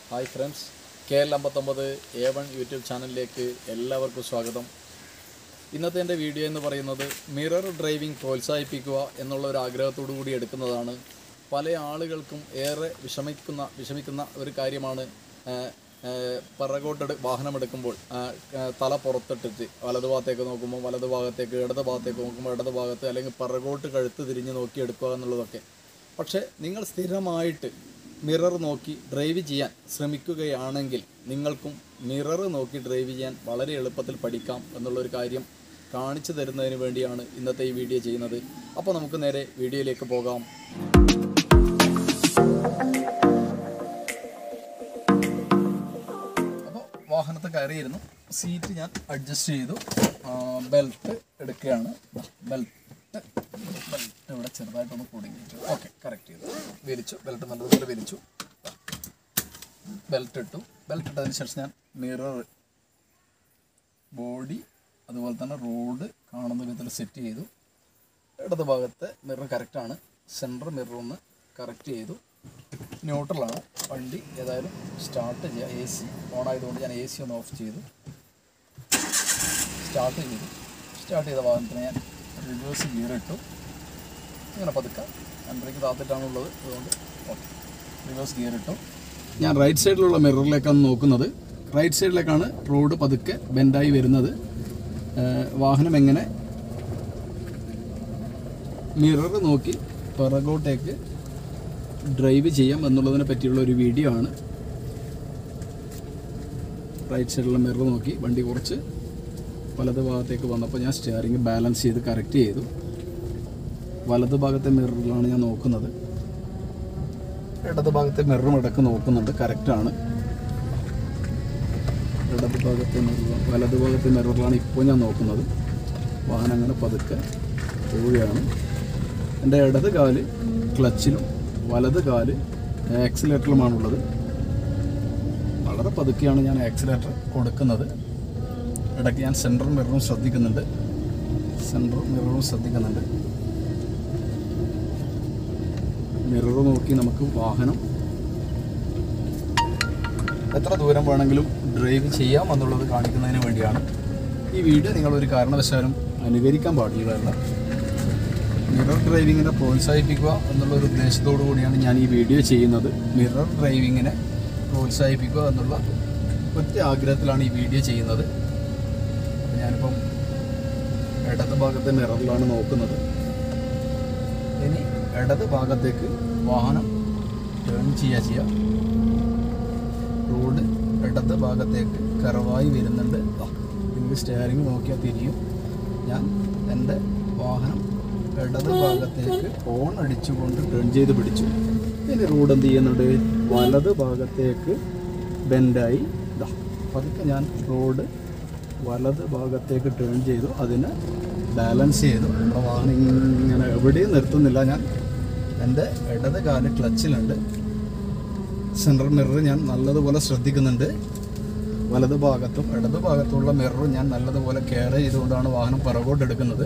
hi friends K L അമ്പത്തൊമ്പത് A one YouTube ചാനലിലേക്ക് എല്ലാവർക്കും സ്വാഗതം ഇന്നത്തെ എൻ്റെ വീഡിയോ എന്ന് പറയുന്നത് മിറർ ഡ്രൈവിംഗ് പ്രോത്സാഹിപ്പിക്കുക എന്നുള്ള ഒരു ആഗ്രഹത്തോടു കൂടി എടുക്കുന്നതാണ് പല ആളുകൾക്കും ഏറെ വിഷമിക്കുന്ന വിഷമിക്കുന്ന ഒരു കാര്യമാണ് ആ, ആ, പിറകോട്ടെടു വാഹനമെടുക്കുമ്പോൾ ആ, ആ, തല പുറത്തിട്ടിട്ട് വലതു ഭാഗത്തേക്ക് നോക്കുമ്പോൾ വലതു ഭാഗത്തേക്ക് ഇടത് ഭാഗത്തേക്ക് നോക്കുമ്പോൾ ഇടത് ഭാഗത്ത് അല്ലെങ്കിൽ പിറകോട്ട് കഴുത്ത് തിരിഞ്ഞ് നോക്കി എടുക്കുക എന്നുള്ളതൊക്കെ പക്ഷേ നിങ്ങൾ സ്ഥിരമായിട്ട് മിറർ നോക്കി ഡ്രൈവ് ചെയ്യാൻ ശ്രമിക്കുകയാണെങ്കിൽ നിങ്ങൾക്കും മിറർ നോക്കി ഡ്രൈവ് ചെയ്യാൻ വളരെ എളുപ്പത്തിൽ പഠിക്കാം എന്നുള്ളൊരു കാര്യം കാണിച്ചു തരുന്നതിന് വേണ്ടിയാണ് ഇന്നത്തെ ഈ വീഡിയോ ചെയ്യുന്നത് അപ്പോൾ നമുക്ക് നേരെ വീഡിയോയിലേക്ക് പോകാം അപ്പോൾ വാഹനത്തിൽ കയറിയിരുന്നു സീറ്റ് ഞാൻ അഡ്ജസ്റ്റ് ചെയ്തു ബെൽറ്റ് എടുക്കുകയാണ് ബെൽറ്റ് ബെൽറ്റ് ഇവിടെ ചെറുതായിട്ടൊന്ന് കുടുങ്ങിയിട്ടു ഓക്കെ കറക്റ്റ് ചെയ്തു വലിച്ചു ബെൽറ്റ് നല്ലതുപോലെ വലിച്ചു ബെൽറ്റ് ഇട്ടു ബെൽറ്റ് ഇട്ടതിന് ശേഷം ഞാൻ മിറർ ബോഡി അതുപോലെ തന്നെ റോഡ് കാണുന്ന വിധത്തിൽ സെറ്റ് ചെയ്തു ഇടത് ഭാഗത്തെ മിറർ കറക്റ്റാണ് സെൻറ്റർ മിറർ ഒന്ന് കറക്റ്റ് ചെയ്തു ന്യൂട്രലാണ് വണ്ടി ഏതായാലും സ്റ്റാർട്ട് ചെയ്യാം എ സി ഓൺ ആയതുകൊണ്ട് ഞാൻ എ സി ഒന്ന് ഓഫ് ചെയ്തു സ്റ്റാർട്ട് ചെയ്തു സ്റ്റാർട്ട് ചെയ്ത വാഹനത്തിന് ഞാൻ റിവേഴ്സ് ഗിയർ ഇട്ടു ഇങ്ങനെ പതുക്കെ ബ്രേക്ക് താത്തിട്ടാണുള്ളത് അതുകൊണ്ട് ഓക്കെ റിവേഴ്സ് ഗിയർ ഇട്ടു ഞാൻ റൈറ്റ് സൈഡിലുള്ള മിററിലേക്കാണ് നോക്കുന്നത് റൈറ്റ് സൈഡിലേക്കാണ് റോഡ് പതുക്കെ ബെൻഡായി വരുന്നത് ഏഹ് വാഹനം എങ്ങനെ മിറർ നോക്കി പിറകോട്ടേക്ക് ഡ്രൈവ് ചെയ്യാം എന്നുള്ളതിനെ പറ്റിയുള്ള ഒരു വീഡിയോ ആണ് റൈറ്റ് സൈഡിലുള്ള മിറർ നോക്കി വണ്ടി കുറച്ച് വലത് ഭാഗത്തേക്ക് വന്നപ്പോൾ ഞാൻ സ്റ്റിയറിംഗ് ബാലൻസ് ചെയ്ത് കറക്റ്റ് ചെയ്തു വലത് ഭാഗത്തെ മിററിലാണ് ഞാൻ നോക്കുന്നത് ഇടത് ഭാഗത്തെ മിററും ഇടക്ക് നോക്കുന്നുണ്ട് കറക്റ്റാണ് ഇടത് ഭാഗത്തെ മിറർ വലത് ഭാഗത്തെ മിററിലാണ് ഇപ്പോൾ ഞാൻ നോക്കുന്നത് വാഹനം അങ്ങനെ പതുക്കെ പോവുകയാണ് എൻ്റെ ഇടത് കാല് ക്ലച്ചിലും വലത് കാല് ആക്സിലേറ്ററിലുമാണുള്ളത് വളരെ പതുക്കെയാണ് ഞാൻ ആക്സിലേറ്റർ കൊടുക്കുന്നത് ഇടയ്ക്ക് ഞാൻ സെൻട്രൽ മിററും ശ്രദ്ധിക്കുന്നുണ്ട് സെൻട്രൽ മിററും ശ്രദ്ധിക്കുന്നുണ്ട് മിറർ നോക്കി നമുക്ക് വാഹനം എത്ര ദൂരം വേണമെങ്കിലും ഡ്രൈവ് ചെയ്യാം എന്നുള്ളത് കാണിക്കുന്നതിന് വേണ്ടിയാണ് ഈ വീഡിയോ നിങ്ങൾ ഒരു കാരണവശാലും അനുകരിക്കാൻ പാടില്ലതല്ല മിറർ ഡ്രൈവിങ്ങിനെ പ്രോത്സാഹിപ്പിക്കുക എന്നുള്ള ഒരു ഉദ്ദേശത്തോടു കൂടിയാണ് ഞാൻ ഈ വീഡിയോ ചെയ്യുന്നത് മിറർ ഡ്രൈവിങ്ങിനെ പ്രോത്സാഹിപ്പിക്കുക എന്നുള്ള ഒറ്റ ആഗ്രഹത്തിലാണ് ഈ വീഡിയോ ചെയ്യുന്നത് അപ്പോൾ ഞാനിപ്പം ഇടത് ഭാഗത്തെ മിററിലാണ് നോക്കുന്നത് ഇനി ഇടത് ഭാഗത്തേക്ക് വാഹനം ടേൺ ചെയ്യുക ചെയ്യുക റോഡ് ഇടത് ഭാഗത്തേക്ക് കറവായി വരുന്നുണ്ട് എനിക്ക് സ്റ്റിയറിംഗ് നോക്കിയാൽ തിരിയും ഞാൻ എൻ്റെ വാഹനം ഇടത് ഭാഗത്തേക്ക് ഹോൺ അടിച്ചുകൊണ്ട് ടേൺ ചെയ്ത് പിടിച്ചു ഇനി റോഡ് എന്ത് ചെയ്യുന്നുണ്ട് വലത് ഭാഗത്തേക്ക് ബെൻഡായി ഇതാ പതുക്കെ ഞാൻ റോഡ് വലത് ഭാഗത്തേക്ക് ടേൺ ചെയ്തു അതിന് ബാലൻസ് ചെയ്തു നമ്മുടെ വാഹനം ഇങ്ങനെ എവിടെയും നിർത്തുന്നില്ല ഞാൻ എൻ്റെ ഇടത് കാല് ക്ലച്ചിലുണ്ട് സെൻട്രൽ മിറർ ഞാൻ നല്ലതുപോലെ ശ്രദ്ധിക്കുന്നുണ്ട് വലത് ഭാഗത്തും ഇടത് ഭാഗത്തുള്ള മിററും ഞാൻ നല്ലതുപോലെ കെയർ ചെയ്തുകൊണ്ടാണ് വാഹനം പിറകോട്ട് എടുക്കുന്നത്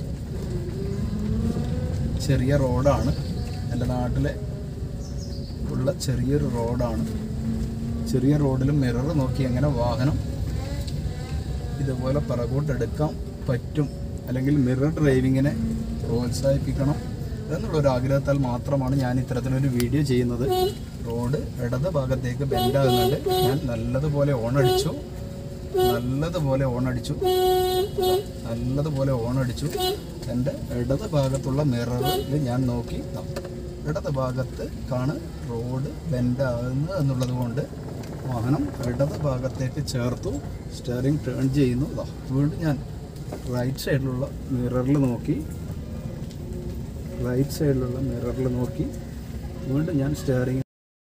ചെറിയ റോഡാണ് എൻ്റെ നാട്ടിലെ ഉള്ള ചെറിയൊരു റോഡാണ് ചെറിയ റോഡിലും മിറർ നോക്കി എങ്ങനെ വാഹനം ഇതുപോലെ പിറകോട്ട് എടുക്കാൻ പറ്റും അല്ലെങ്കിൽ മിറർ ഡ്രൈവിങ്ങിനെ പ്രോത്സാഹിപ്പിക്കണം എന്നുള്ളൊരു ആഗ്രഹത്താൽ മാത്രമാണ് ഞാൻ ഇത്തരത്തിലൊരു വീഡിയോ ചെയ്യുന്നത് റോഡ് ഇടത് ഭാഗത്തേക്ക് ബെൻഡാകുന്നുണ്ട് ഞാൻ നല്ലതുപോലെ ഓണടിച്ചു നല്ലതുപോലെ ഓണടിച്ചു നല്ലതുപോലെ ഓണടിച്ചു എൻ്റെ ഇടത് ഭാഗത്തുള്ള മിററിൽ ഞാൻ നോക്കി ദാ, ഇടത് ഭാഗത്ത് കാണ് റോഡ് ബെൻഡാകുന്നത് എന്നുള്ളത് കൊണ്ട് വാഹനം ഇടത് ഭാഗത്തേക്ക് ചേർത്തു സ്റ്റിയറിംഗ് ടേൺ ചെയ്യുന്നു ദാ, വീണ്ടും ഞാൻ റൈറ്റ് സൈഡിലുള്ള മിററിൽ നോക്കി റൈറ്റ് സൈഡിലുള്ള മിററിൽ നോക്കി വീണ്ടും ഞാൻ സ്റ്റിയറിംഗ്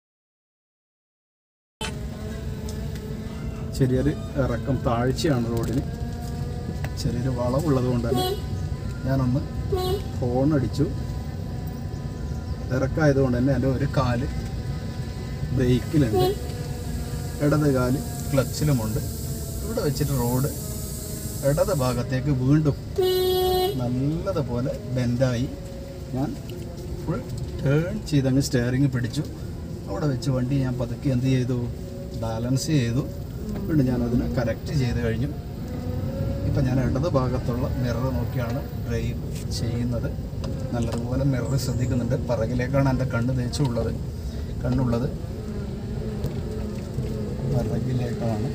ചെറിയൊരു ഇറക്കം താഴ്ചയാണ് റോഡിന് ചെറിയൊരു വളവുള്ളത് കൊണ്ട് തന്നെ ഞാനൊന്ന് ഹോൺ അടിച്ചു ഇറക്കമായതുകൊണ്ട് തന്നെ എൻ്റെ ഒരു കാല് ബ്രേക്കിലുണ്ട് ഇടത് കാല് ക്ലച്ചിലുമുണ്ട് ഇവിടെ വെച്ചിട്ട് റോഡ് ഇടത് ഭാഗത്തേക്ക് വീണ്ടും നല്ലതുപോലെ ബെൻഡായി ഞാൻ ഫുൾ ടേൺ ചെയ്തങ്ങ് സ്റ്റെയറിങ് പിടിച്ചു അവിടെ വെച്ച് വണ്ടി ഞാൻ പതുക്കെ എന്ത് ചെയ്തു ബാലൻസ് ചെയ്തു വീണ്ടും ഞാൻ അതിനെ കറക്റ്റ് ചെയ്ത് കഴിഞ്ഞു ഇപ്പം ഞാൻ ഇടത് ഭാഗത്തുള്ള മിറർ നോക്കിയാണ് ഡ്രൈവ് ചെയ്യുന്നത് നല്ലതുപോലെ മിറർ ശ്രദ്ധിക്കുന്നുണ്ട് പിറകിലേക്കാണ് എൻ്റെ കണ്ണ് തേച്ചുള്ളത് കണ്ണുള്ളത് പിറകിലേക്കാണ്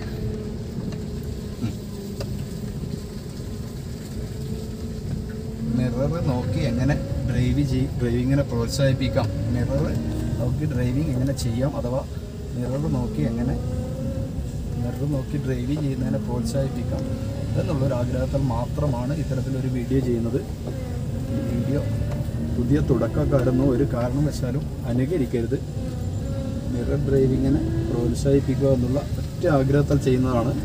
മിറർ നോക്കി എങ്ങനെ ഡ്രൈവ് ചെയ് ഡ്രൈവിങ്ങിനെ പ്രോത്സാഹിപ്പിക്കാം മിറർ നോക്കി ഡ്രൈവിംഗ് എങ്ങനെ ചെയ്യാം അഥവാ മിറർ നോക്കി എങ്ങനെ മിറർ നോക്കി ഡ്രൈവ് ചെയ്യുന്നതിനെ പ്രോത്സാഹിപ്പിക്കാം എന്നുള്ളൊരു ആഗ്രഹത്താൽ മാത്രമാണ് ഇത്തരത്തിലൊരു വീഡിയോ ചെയ്യുന്നത് ഈ വീഡിയോ പുതിയ തുടക്കക്കാരൊന്നും ഒരു കാരണവശാലും അനുകരിക്കരുത് മിറർ ഡ്രൈവിങ്ങിനെ പ്രോത്സാഹിപ്പിക്കുക എന്നുള്ള ഒറ്റ ആഗ്രഹത്താൽ ചെയ്യുന്നതാണ്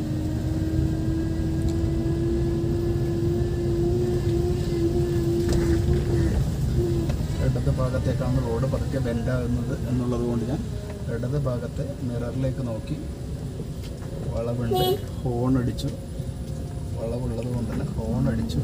ഇടത് ഭാഗത്തേക്കാണ് റോഡ് പതുക്കെ ബെൻഡാകുന്നത് എന്നുള്ളത് കൊണ്ട് ഞാൻ ഇടത് ഭാഗത്തെ മിററിലേക്ക് നോക്കി വളവുണ്ട് ഹോൺ അടിച്ചു വളവുള്ളത് കൊണ്ട് തന്നെ ഹോൺ അടിച്ചു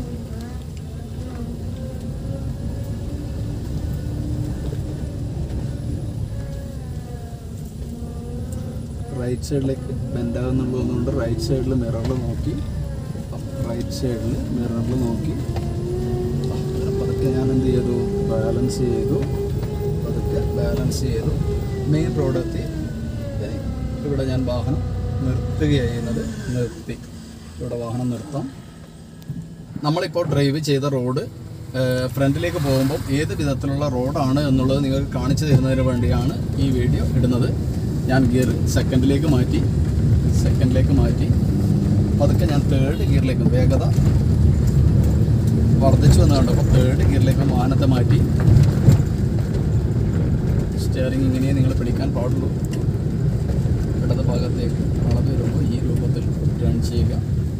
റൈറ്റ് സൈഡിലേക്ക് ബെൻഡാകുന്നുള്ളതുകൊണ്ട് റൈറ്റ് സൈഡിൽ മിററിൽ നോക്കി റൈറ്റ് സൈഡിൽ മിററിൽ നോക്കി അങ്ങനെ പതുക്കെ ഞാൻ എന്ത് ചെയ്തു ബാലൻസ് ചെയ്തു പതുക്കെ ബാലൻസ് ചെയ്തു മെയിൻ റോഡെത്തി ഇനി ഇവിടെ ഞാൻ വാഹനം നിർത്തുകയാണ് ചെയ്യുന്നത് നിർത്തി ഇവിടെ വാഹനം നിർത്താം നമ്മളിപ്പോൾ ഡ്രൈവ് ചെയ്ത റോഡ് ഫ്രണ്ടിലേക്ക് പോകുമ്പോൾ ഏത് വിധത്തിലുള്ള റോഡാണ് എന്നുള്ളത് നിങ്ങൾക്ക് കാണിച്ചു തരുന്നതിന് വേണ്ടിയാണ് ഈ വീഡിയോ ഇടുന്നത് ഞാൻ ഗിയർ സെക്കൻഡിലേക്ക് മാറ്റി സെക്കൻഡിലേക്ക് മാറ്റി പതുക്കെ ഞാൻ തേർഡ് ഗിയറിലേക്ക് വേഗത വർദ്ധിച്ചു എന്ന് കണ്ടപ്പോൾ തേർഡ് ഗിയറിലേക്ക് വാഹനത്തെ മാറ്റി സ്റ്റിയറിംഗ് ഇങ്ങനെ നിങ്ങൾ പിടിക്കാൻ പാടുള്ളൂ ഇടത് ഭാഗത്തേക്ക് വളവ് വരുമ്പോൾ ഈ രൂപത്തിൽ ടേൺ ചെയ്യുക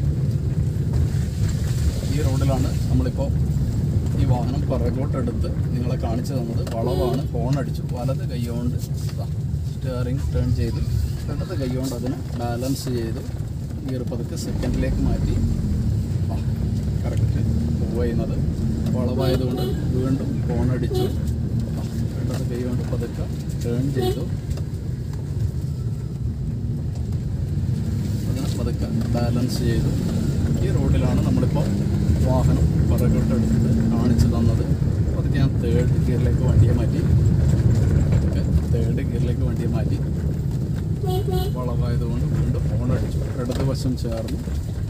ഈ റോഡിലാണ് നമ്മളിപ്പോൾ ഈ വാഹനം പിറകോട്ടെടുത്ത് നിങ്ങളെ കാണിച്ചു തന്നത് വളവാണ് ഹോൺ അടിച്ചു വലത് കൈകൊണ്ട് സ്റ്റിയറിംഗ് ടേൺ ചെയ്ത് ഇടത് കൈകൊണ്ട് അതിനെ ബാലൻസ് ചെയ്തു ഗിയർ പതുക്കെ സെക്കൻഡിലേക്ക് മാറ്റി കറക്റ്റ് മൂവ് ചെയ്യുന്നത് വളവായതുകൊണ്ട് വീണ്ടും ഹോൺ അടിച്ചു ഇടത് കൈ കൊണ്ട് പതുക്കെ ടേൺ ചെയ്തു അതിനെ പതുക്കെ ബാലൻസ് ചെയ്തു ഈ റോഡിലാണ് നമ്മളിപ്പോൾ വാഹനം പിറകോട്ടെടുത്ത് കാണിച്ചു തന്നത് പതുക്കെ ഞാൻ തേർഡ് ഗിയറിലേക്ക് വണ്ടിയെ മാറ്റി പതുക്കെ തേർഡ് ഗിയറിലേക്ക് വണ്ടിയെ മാറ്റി വളവായതുകൊണ്ട് വീണ്ടും ഫോൺ അടിച്ചു ഇടതുവശം ചേർന്നു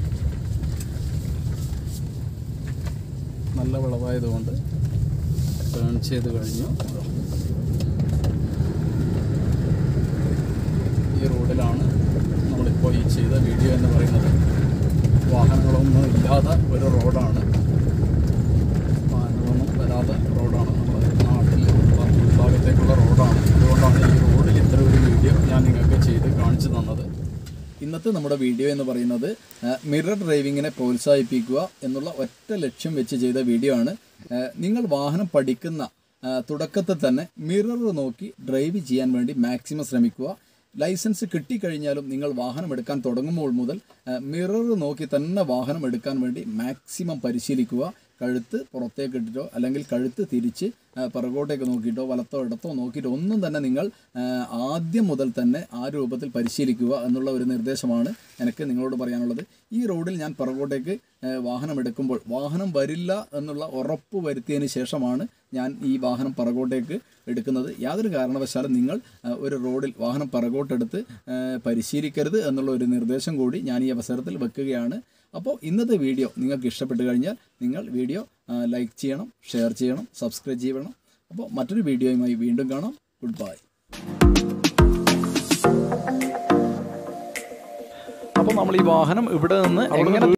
നല്ല വിളവായതുകൊണ്ട് ടേൺ ചെയ്ത് കഴിഞ്ഞു ഈ റോഡിലാണ് നമ്മളിപ്പോൾ ഈ ചെയ്ത വീഡിയോ എന്ന് പറയുന്നത് വാഹനങ്ങളൊന്നും ഇല്ലാത്ത ഒരു റോഡാണ് വാഹനങ്ങളൊന്നും വരാത്ത റോഡാണ് നമ്മുടെ നാട്ടിൽ ഭാഗത്തേക്കുള്ള റോഡാണ് അതുകൊണ്ടാണ് ഈ റോഡിൽ ഇത്ര ഒരു വീഡിയോ ഞാൻ നിങ്ങൾക്ക് ചെയ്ത് കാണിച്ചു തന്നത് ഇന്നത്തെ നമ്മുടെ വീഡിയോ എന്ന് പറയുന്നത് മിറർ ഡ്രൈവിങ്ങിനെ പ്രോത്സാഹിപ്പിക്കുക എന്നുള്ള ഒറ്റ ലക്ഷ്യം വെച്ച് ചെയ്ത വീഡിയോ ആണ് ആ, നിങ്ങൾ വാഹനം പഠിക്കുന്ന ആ, തുടക്കത്തിൽ തന്നെ മിറർ നോക്കി ഡ്രൈവ് ചെയ്യാൻ വേണ്ടി മാക്സിമം ശ്രമിക്കുക ലൈസൻസ് കിട്ടിക്കഴിഞ്ഞാലും നിങ്ങൾ വാഹനം എടുക്കാൻ തുടങ്ങുമ്പോൾ മുതൽ മിറർ നോക്കി തന്നെ വാഹനം എടുക്കാൻ വേണ്ടി മാക്സിമം പരിശീലിക്കുക കഴുത്ത് പുറത്തേക്ക് ഇട്ടിട്ടോ അല്ലെങ്കിൽ കഴുത്ത് തിരിച്ച് ആ, പിറകോട്ടേക്ക് നോക്കിയിട്ടോ വലത്തോ ഇടത്തോ നോക്കിയിട്ടോ ഒന്നും തന്നെ നിങ്ങൾ ആ, ആദ്യം മുതൽ തന്നെ ആ രൂപത്തിൽ പരിശീലിക്കുക എന്നുള്ള ഒരു നിർദ്ദേശമാണ് എനിക്ക് നിങ്ങളോട് പറയാനുള്ളത് ഈ റോഡിൽ ഞാൻ പിറകോട്ടേക്ക് ആ, വാഹനം എടുക്കുമ്പോൾ വാഹനം വരില്ല എന്നുള്ള ഉറപ്പ് വരുത്തിയതിന് ശേഷമാണ് ഞാൻ ഈ വാഹനം പിറകോട്ടേക്ക് എടുക്കുന്നത് യാതൊരു കാരണവശാലും നിങ്ങൾ ആ, ഒരു റോഡിൽ വാഹനം പിറകോട്ടെടുത്ത് ആ, പരിശീലിക്കരുത് എന്നുള്ള ഒരു നിർദ്ദേശം കൂടി ഞാൻ ഈ അവസരത്തിൽ വെക്കുകയാണ് അപ്പോൾ ഇന്നത്തെ വീഡിയോ നിങ്ങൾക്ക് ഇഷ്ടപ്പെട്ട് കഴിഞ്ഞാൽ നിങ്ങൾ വീഡിയോ ലൈക്ക് ചെയ്യണം ഷെയർ ചെയ്യണം സബ്സ്ക്രൈബ് ചെയ്യണം അപ്പോൾ മറ്റൊരു വീഡിയോയുമായി വീണ്ടും കാണാം ഗുഡ് ബൈ അപ്പോൾ നമ്മൾ ഈ വാഹനം ഇവിടെ നിന്ന് എങ്ങനെ